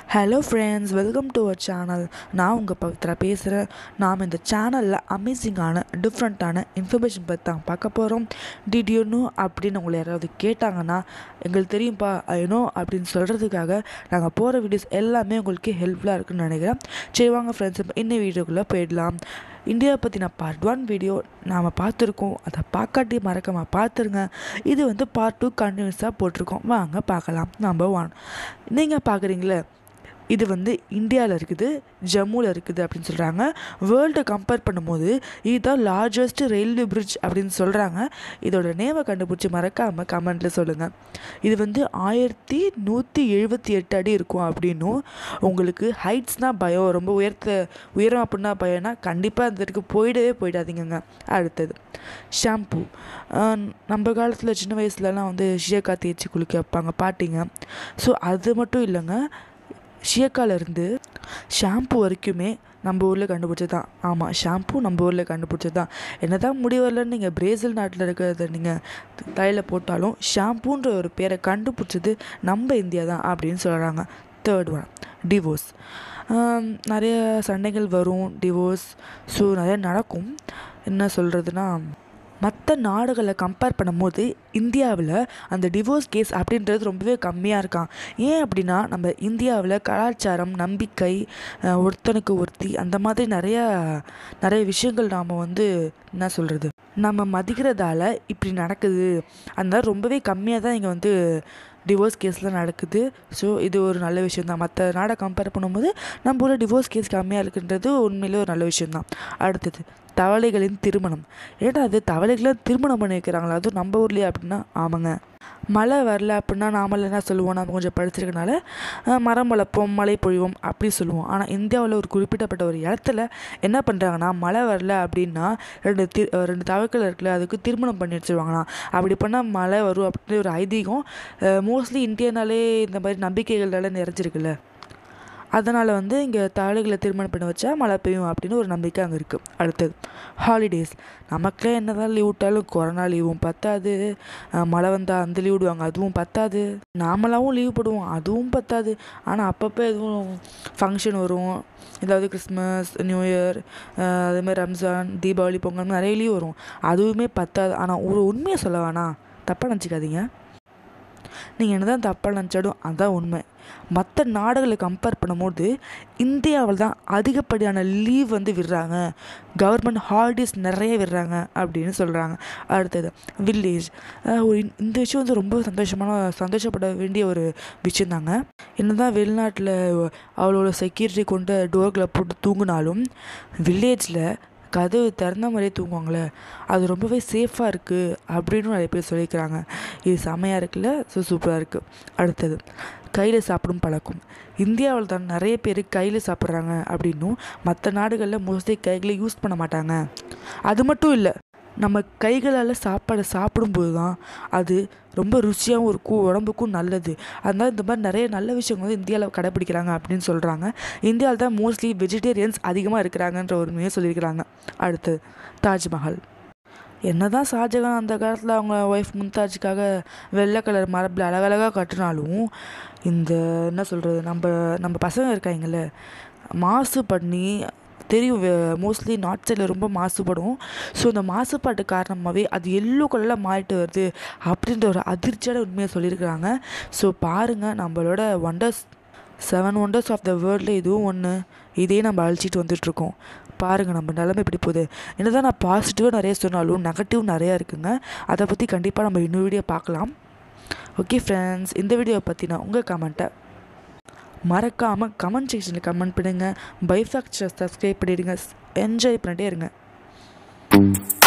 hello friends welcome to our channel நான் உங்கள் பவித்ரா பேசுகிறேன் நாம் இந்த சேனலில் அமேசிங்கான டிஃப்ரெண்ட்டான இன்ஃபர்மேஷன் பற்றி தான் பார்க்க போகிறோம் டிடியூனோ அப்படின்னு உங்களை யாராவது கேட்டாங்கன்னா எங்களுக்கு தெரியும்ப்பா ஐனோ அப்படின்னு சொல்கிறதுக்காக நாங்கள் போகிற வீடியோஸ் எல்லாமே உங்களுக்கு ஹெல்ப்ஃபுல்லாக இருக்குன்னு நினைக்கிறேன் சரி வாங்க ஃப்ரெண்ட்ஸ் இப்போ இந்த வீடியோக்குள்ளே போயிடலாம் இந்தியாவை பற்றி நான் பார்ட் ஒன் வீடியோ நாம் பார்த்துருக்கோம் அதை பார்க்காட்டி மறக்காமல் பார்த்துருங்க இது வந்து பார்ட் டூ கண்டினியூஸாக போட்டிருக்கோம் வாங்க பார்க்கலாம் நம்பர் ஒன் நீங்கள் பார்க்குறீங்களே இது வந்து இந்தியாவில் இருக்குது ஜம்முவில் இருக்குது அப்படின்னு சொல்கிறாங்க வேர்ல்டை கம்பேர் பண்ணும்போது இதுதான் லார்ஜஸ்ட் ரயில்வே பிரிட்ஜ் அப்படின்னு சொல்கிறாங்க இதோட நேமை கண்டுபிடிச்சி மறக்காமல் கமெண்ட்டில் சொல்லுங்கள் இது வந்து ஆயிரத்தி நூற்றி எழுபத்தி எட்டு அடி இருக்கும் அப்படின்னும் உங்களுக்கு ஹைட்ஸ்னால் பயம் ரொம்ப உயர்த்த உயரம் அப்படின்னா பயம்னா கண்டிப்பாக அந்த இடத்துக்கு போயிடவே போயிடாதீங்கங்க அடுத்தது ஷாம்பு நம்ம காலத்தில் சின்ன வயசுலலாம் வந்து ஷியக்கா தேய்ச்சி குளிக்க வைப்பாங்க பாட்டிங்க ஸோ அது மட்டும் இல்லைங்க ஷியக்காலேருந்து ஷாம்பு வரைக்குமே நம்ம ஊரில் கண்டுபிடிச்சது தான் ஆமாம் ஷாம்பு நம்ம ஊரில் கண்டுபிடிச்சது தான் என்ன தான் முடி வரலன்னு நீங்கள் பிரேசில் நாட்டில் இருக்கிறத நீங்கள் தலையில் போட்டாலும் ஷாம்புன்ற ஒரு பேரை கண்டுபிடிச்சது நம்ம இந்தியா தான் அப்படின்னு சொல்கிறாங்க தேர்ட் ஒன் டிவோர்ஸ் நிறைய சண்டைகள் வரும் டிவோர்ஸ் ஸோ நிறைய நடக்கும் என்ன சொல்கிறதுனா மற்ற நாடுகளை கம்பேர் பண்ணும்போது இந்தியாவில் அந்த டிவோர்ஸ் கேஸ் அப்படின்றது ரொம்பவே கம்மியாக இருக்கான் ஏன் அப்படின்னா நம்ம இந்தியாவில் கலாச்சாரம் நம்பிக்கை ஒருத்தனுக்கு ஒருத்தி அந்த மாதிரி நிறையா நிறைய விஷயங்கள் நாம் வந்து என்ன சொல்கிறது நம்ம மதிக்கிறதால இப்படி நடக்குது அதனால ரொம்பவே கம்மியாக தான் இங்கே வந்து டிவோர்ஸ் கேஸ்லாம் நடக்குது ஸோ இது ஒரு நல்ல விஷயம் தான் மற்ற நாடை கம்பேர் பண்ணும்போது நம்ம ஊரில் டிவோர்ஸ் கேஸ் கம்மியாக இருக்குன்றது உண்மையிலே ஒரு நல்ல விஷயந்தான் அடுத்தது தவளைகளின் திருமணம் ஏட்டா அது தவளைகளை திருமணம் பண்ணி வைக்கிறாங்களா அதுவும் நம்ம ஊர்லேயே அப்படின்னா ஆமாங்க மழை வரல அப்படின்னா நாமல் என்ன சொல்லுவோம் நம்ம கொஞ்சம் படிச்சிருக்கனால மரம் வளர்ப்போம் மழை பொழிவோம் அப்படி சொல்லுவோம் ஆனால் இந்தியாவில் ஒரு குறிப்பிட்டப்பட்ட ஒரு இடத்துல என்ன பண்ணுறாங்கன்னா மழை வரல அப்படின்னா ரெண்டு தி ரெண்டு தவக்கள் இருக்குல்ல அதுக்கு திருமணம் பண்ணி வச்சுருவாங்களாம் அப்படி பண்ணால் மழை வரும் அப்படின்னு ஒரு ஐதீகம் மோஸ்ட்லி இந்தியானாலே இந்த மாதிரி நம்பிக்கைகளால் நிறைஞ்சிருக்குல்ல அதனால் வந்து இங்கே தவளைகளை திருமணம் பண்ணி வச்சா மழை பெய்யும் அப்படின்னு ஒரு நம்பிக்கை அங்கே இருக்குது அடுத்தது ஹாலிடேஸ் நமக்குலாம் என்ன தான் லீவ் விட்டாலும் கொரோனா லீவும் பத்தாது மழை வந்தால் அந்த லீவ் விடுவாங்க அதுவும் பத்தாது நாமளாவும் லீவ் போடுவோம் அதுவும் பத்தாது ஆனால் அப்பப்போ எதுவும் ஃபங்க்ஷன் வரும் ஏதாவது கிறிஸ்மஸ் நியூ இயர் அதேமாதிரி ரம்ஜான் தீபாவளி பொங்கல் நிறைய லீவ் வரும் அதுவுமே பத்தாது ஆனால் ஒரு உண்மையை சொல்ல வேணாம் தப்பாக நினச்சிக்காதீங்க நீங்கள் என்ன தான் தப்பாக நினச்சாலும் அதுதான் உண்மை மற்ற நாடுகளை கம்பேர் பண்ணும்போது இந்தியாவில் தான் அதிகப்படியான லீவ் வந்து விடுறாங்க கவர்மெண்ட் ஹாலிடேஸ் நிறைய விடுறாங்க அப்படின்னு சொல்கிறாங்க அடுத்தது வில்லேஜ் ஒரு இந்த விஷயம் வந்து ரொம்ப சந்தோஷமான சந்தோஷப்பட வேண்டிய ஒரு விஷயம் தாங்க என்ன தான் வெளிநாட்டில் அவளோட செக்யூரிட்டி கொண்டு டோர்களை போட்டு தூங்கினாலும் வில்லேஜில் கதவு திறந்த மாதிரியே தூங்குவாங்களே அது ரொம்பவே சேஃபாக இருக்குது அப்படின்னு நிறைய பேர் சொல்லியிருக்கிறாங்க இது செமையாக இருக்குல்ல ஸோ சூப்பராக இருக்குது அடுத்தது கையில் சாப்பிடும் பழக்கம் இந்தியாவில் தான் நிறைய பேர் கையில் சாப்பிட்றாங்க அப்படின்னும் மற்ற நாடுகளில் மோஸ்ட்லி கைகளை யூஸ் பண்ண மாட்டாங்க அது மட்டும் இல்லை நம்ம கைகளால் சாப்பாடை சாப்பிடும்போது தான் அது ரொம்ப ருசியாகவும் இருக்கும் உடம்புக்கும் நல்லது அதனால் இந்த மாதிரி நிறைய நல்ல விஷயங்கள் வந்து இந்தியாவில் கடைப்பிடிக்கிறாங்க அப்படின்னு சொல்கிறாங்க இந்தியாவில் தான் மோஸ்ட்லி வெஜிடேரியன்ஸ் அதிகமாக இருக்கிறாங்கன்ற ஒரு உண்மையை சொல்லியிருக்கிறாங்க அடுத்தது தாஜ்மஹால் என்ன தான் ஷாஜகான் அந்த காலத்தில் அவங்க ஒய்ஃப் மும்தாஜுக்காக வெள்ளை கலர் மரபில் அழகழகாக கட்டினாலும் இந்த என்ன சொல்கிறது நம்ம நம்ம பசங்க இருக்காங்கல்ல மாசு பண்ணி தெரியும் மோஸ்ட்லி நார்த் சைடில் ரொம்ப மாசுபடும் ஸோ இந்த மாசுபாட்டு காரணமாகவே அது எல்லோ கலரில் மாறிட்டு வருது அப்படின்ற ஒரு அதிர்ச்சியான உண்மையை சொல்லியிருக்கிறாங்க ஸோ பாருங்கள் நம்மளோட wonders seven wonders of the வேர்ல்டில் இதுவும் ஒன்று இதே நம்ம அழிச்சிட்டு வந்துட்டுருக்கோம் பாருங்கள் நம்ம நிலமை எப்படி போகுது என்ன தான் நான் பாசிட்டிவாக நிறைய சொன்னாலும் நெகட்டிவ் நிறையா இருக்குங்க அதை பற்றி கண்டிப்பாக நம்ம இன்னொரு வீடியோ பார்க்கலாம் ஓகே ஃப்ரெண்ட்ஸ் இந்த வீடியோவை பற்றி நான் உங்கள் கமெண்ட்டை மறக்காமல் கமெண்ட் செக்ஷனில் கமெண்ட் பண்ணுங்கள் பைஃபேக்சர் சப்ஸ்கிரைப் பண்ணிடுங்க என்ஜாய் பண்ணிட்டே இருங்க